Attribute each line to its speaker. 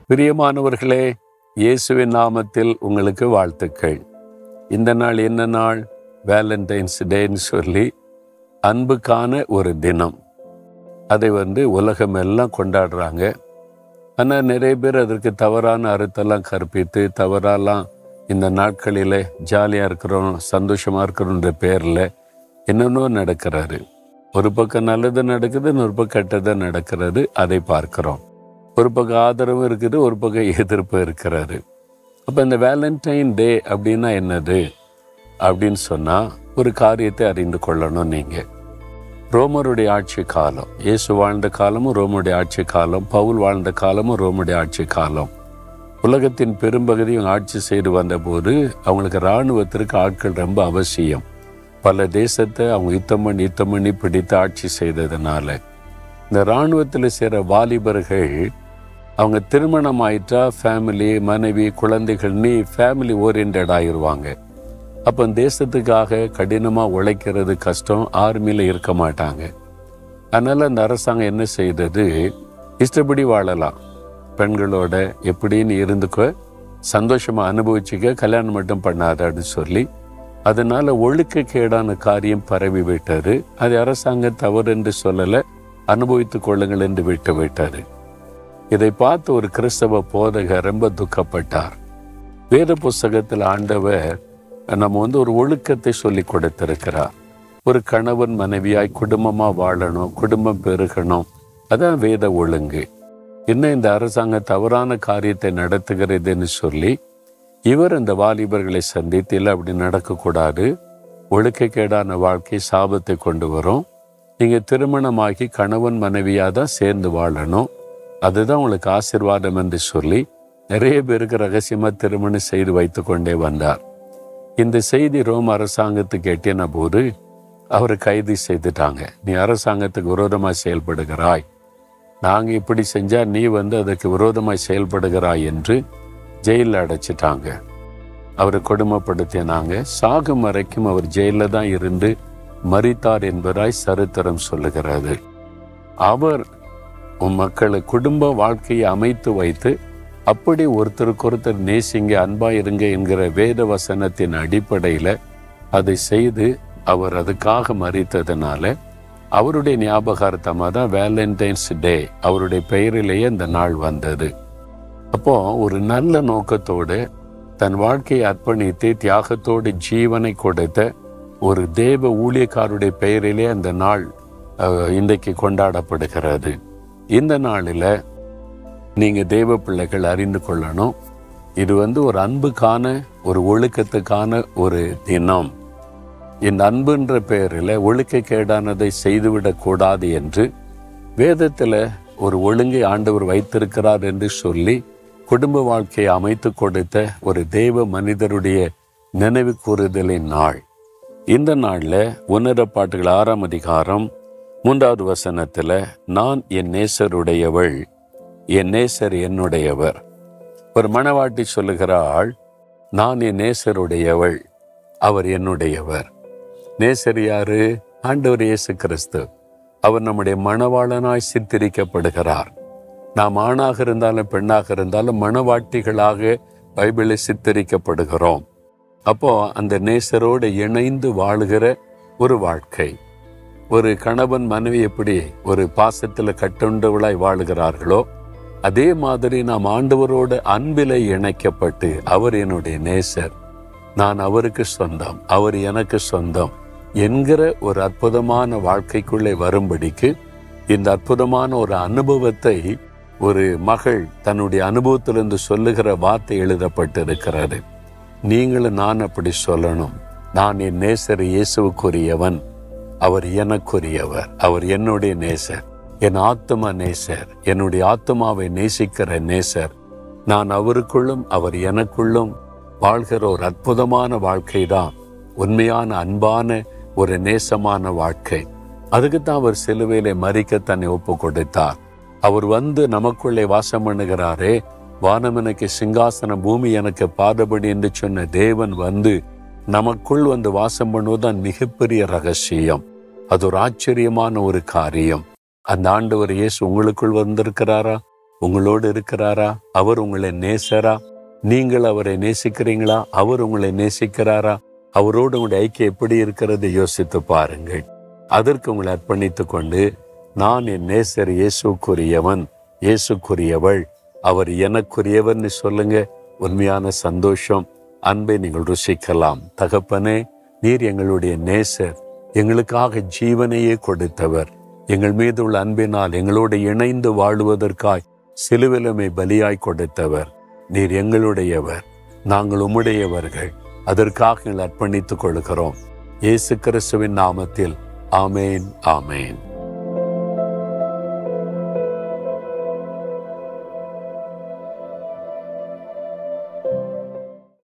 Speaker 1: பிரியமானவர்களே இயேசுவின் நாமத்தில் உங்களுக்கு வாழ்த்துக்கள் இந்த நாள் என்ன நாள் வேலண்டைன்ஸ் டேன்னு சொல்லி அன்புக்கான ஒரு தினம் அதை வந்து உலகம் எல்லாம் கொண்டாடுறாங்க ஆனால் நிறைய பேர் அதற்கு தவறான அறுத்தெல்லாம் கற்பித்து தவறாலாம் இந்த நாட்களில் ஜாலியாக இருக்கிறோம் சந்தோஷமாக இருக்கிறோன்ற பேரில் என்னென்னோ நடக்கிறாரு ஒரு பக்கம் நல்லது நடக்குது இன்னொரு பக்கம் கெட்டது நடக்கிறது அதை பார்க்கிறோம் ஒரு பக்கம் ஆதரவு இருக்குது ஒரு பக்கம் எதிர்ப்பு இருக்கிறாரு அப்போ இந்த வேலண்டைன் டே அப்படின்னா என்னது அப்படின்னு சொன்னால் ஒரு காரியத்தை அறிந்து கொள்ளணும் நீங்கள் ரோமருடைய ஆட்சி காலம் இயேசு வாழ்ந்த காலமும் ரோமுடைய ஆட்சி காலம் பவுல் வாழ்ந்த காலமும் ரோமுடைய ஆட்சி காலம் உலகத்தின் பெரும்பகுதியும் ஆட்சி செய்து வந்தபோது அவங்களுக்கு இராணுவத்திற்கு ஆட்கள் ரொம்ப அவசியம் பல தேசத்தை அவங்க யுத்தம் பண்ணி யுத்தம் பண்ணி பிடித்து ஆட்சி செய்ததுனால இந்த இராணுவத்தில் சேர வாலிபர்கள் அவங்க திருமணம் ஆயிட்டா ஃபேமிலி மனைவி குழந்தைகள்னு ஃபேமிலி ஓரியன்ட் ஆயிடுவாங்க அப்போ தேசத்துக்காக கடினமாக உழைக்கிறது கஷ்டம் ஆர்மியில் இருக்க மாட்டாங்க அதனால் அந்த அரசாங்கம் என்ன செய்தது இஷ்டப்படி வாழலாம் பெண்களோட எப்படின்னு இருந்துக்க சந்தோஷமாக அனுபவிச்சுக்க கல்யாணம் மட்டும் பண்ணாதான்னு சொல்லி அதனால ஒழுக்கக்கேடான காரியம் பரவி விட்டது அது அரசாங்கம் தவறு என்று சொல்லலை அனுபவித்துக் கொள்ளுங்கள் என்று விட்டு விட்டது இதை பார்த்து ஒரு கிறிஸ்தவ போதகர் ரொம்ப துக்கப்பட்டார் வேத புஸ்தகத்தில் ஆண்டவர் நம்ம வந்து ஒரு ஒழுக்கத்தை சொல்லி கொடுத்திருக்கிறார் ஒரு கணவன் மனைவியாய் குடும்பமா வாழணும் குடும்பம் பெருகணும் அதான் வேத ஒழுங்கு இன்னும் இந்த அரசாங்கம் தவறான காரியத்தை நடத்துகிறதுன்னு சொல்லி இவர் இந்த வாலிபர்களை சந்தித்து இல்லை அப்படி நடக்கக்கூடாது ஒழுக்கக்கேடான வாழ்க்கை சாபத்தை கொண்டு வரும் நீங்கள் திருமணமாகி கணவன் மனைவியாக தான் சேர்ந்து வாழணும் அதுதான் உங்களுக்கு ஆசிர்வாதம் என்று சொல்லி நிறைய பேருக்கு ரகசியமாக திருமணம் செய்து வைத்து கொண்டே வந்தார் இந்த செய்தி ரோம் அரசாங்கத்துக்கு எட்டின போது அவரை கைது செய்துட்டாங்க நீ அரசாங்கத்துக்கு விரோதமாக செயல்படுகிறாய் நாங்கள் இப்படி செஞ்சால் நீ வந்து அதுக்கு விரோதமாக செயல்படுகிறாய் என்று ஜெயிலில் அடைச்சிட்டாங்க அவரை கொடுமைப்படுத்தினாங்க சாகும் வரைக்கும் அவர் ஜெயிலில் தான் இருந்து மறித்தார் என்பதாய் சரித்திரம் சொல்லுகிறது அவர் உன் மக்களை குடும்ப வாழ்க்கையை அமைத்து வைத்து அப்படி ஒருத்தருக்கு ஒருத்தர் நேசிங்க அன்பா இருங்க என்கிற வேத வசனத்தின் அடிப்படையில் அதை செய்து அவர் அதுக்காக மறித்ததுனால அவருடைய ஞாபகார்த்தமாக தான் வேலண்டைன்ஸ் டே அவருடைய பெயரிலேயே இந்த நாள் வந்தது அப்போ ஒரு நல்ல நோக்கத்தோடு தன் வாழ்க்கையை அர்ப்பணித்து தியாகத்தோடு ஜீவனை கொடுத்த ஒரு தேவ ஊழியக்காருடைய பெயரிலே அந்த நாள் அஹ், இன்றைக்கு கொண்டாடப்படுகிறது இந்த நாளில் நீங்க தேவ பிள்ளைகள் அறிந்து கொள்ளணும் இது வந்து ஒரு அன்புக்கான ஒரு ஒழுக்கத்துக்கான ஒரு தினம் இந்த அன்புன்ற பெயரில் ஒழுக்கக்கேடானதை செய்துவிடக் கூடாது என்று வேதத்தில் ஒரு ஒழுங்கை ஆண்டவர் வைத்திருக்கிறார் என்று சொல்லி குடும்ப வாழ்க்கையை அமைத்து கொடுத்த ஒரு தேவ மனிதருடைய நினைவு கூறுதலின் நாள் இந்த நாளில் உன்னத பாட்டுகள் ஆறாம் அதிகாரம் மூன்றாவது வசனத்தில் நான் என் நேசருடையவள் என் நேசர் என்னுடையவர் ஒரு மணவாட்டி சொல்லுகிறாள் நான் என் நேசருடையவள் அவர் என்னுடையவர் நேசர் யாரு ஆண்டவர் இயேசு கிறிஸ்து அவர் நம்முடைய மணவாளனாய் சித்தரிக்கப்படுகிறார் நாம் ஆணாக இருந்தாலும் பெண்ணாக இருந்தாலும் மணவாட்டிகளாக பைபிளில் சித்தரிக்கப்படுகிறோம் அப்போ அந்த நேசரோடு இணைந்து வாழுகிற ஒரு வாழ்க்கை ஒரு கணவன் மனைவி எப்படி ஒரு பாசத்தில் கட்டுண்டவளாய் வாழுகிறார்களோ அதே மாதிரி நாம் ஆண்டவரோடு அன்பிலே இணைக்கப்பட்டு அவர் என்னுடைய நேசர் நான் அவருக்கு சொந்தம் அவர் எனக்கு சொந்தம் என்கிற ஒரு அற்புதமான வாழ்க்கைக்குள்ளே வரும்படிக்கு இந்த அற்புதமான ஒரு அனுபவத்தை ஒரு மகள் தன்னுடைய அனுபவத்திலிருந்து சொல்லுகிற வார்த்தை எழுதப்பட்டிருக்கிறது நீங்களும் நான் அப்படி சொல்லணும் நான் என் நேசர் இயேசுவுக்குரியவன் அவர் எனக்குரியவர் அவர் என்னுடைய நேசர் என் ஆத்மா நேசர் என்னுடைய ஆத்மாவை நேசிக்கிற நேசர் நான் அவருக்குள்ளும் அவர் எனக்குள்ளும் வாழ்கிற ஒரு அற்புதமான வாழ்க்கை தான் உண்மையான அன்பான ஒரு நேசமான வாழ்க்கை அதுக்கு தான் அவர் சிலுவையிலே மறிக்க தன்னை ஒப்பு கொடுத்தார் அவர் வந்து நமக்குள்ளே வாசம் பண்ணுகிறாரே வானம் எனக்கு சிங்காசனம் பூமி எனக்கு பாதபடி என்று சொன்ன தேவன் வந்து நமக்குள் வந்து வாசம் பண்ணுவதுதான் மிகப்பெரிய ரகசியம் அது ஒரு ஆச்சரியமான ஒரு காரியம் அந்த ஆண்டவர் இயேசு உங்களுக்குள் வந்திருக்கிறாரா உங்களோடு இருக்கிறாரா அவர் உங்களை நேசரா நீங்கள் அவரை நேசிக்கிறீங்களா அவர் உங்களை நேசிக்கிறாரா அவரோடு உங்களுடைய ஐக்கியம் எப்படி இருக்கிறது யோசித்து பாருங்கள் அதற்கு உங்களை அர்ப்பணித்துக் கொண்டு நான் என் நேசர் இயேசுக்குரியவன் இயேசுக்குரியவள் அவர் எனக்குரியவர்னு சொல்லுங்க உண்மையான சந்தோஷம் அன்பை நீங்கள் ருசிக்கலாம் தகப்பனே நீர் எங்களுடைய நேசர் எங்களுக்காக ஜீவனையே கொடுத்தவர் எங்கள் மீது உள்ள அன்பினால் எங்களோடு இணைந்து வாழுவதற்காய் சிலுவிலுமை பலியாய் கொடுத்தவர் நீர் எங்களுடையவர் நாங்கள் உம்முடையவர்கள் அதற்காக எங்கள் அர்ப்பணித்துக் கொள்கிறோம் இயேசு கிறிஸ்துவின் நாமத்தில் ஆமேன் ஆமேன்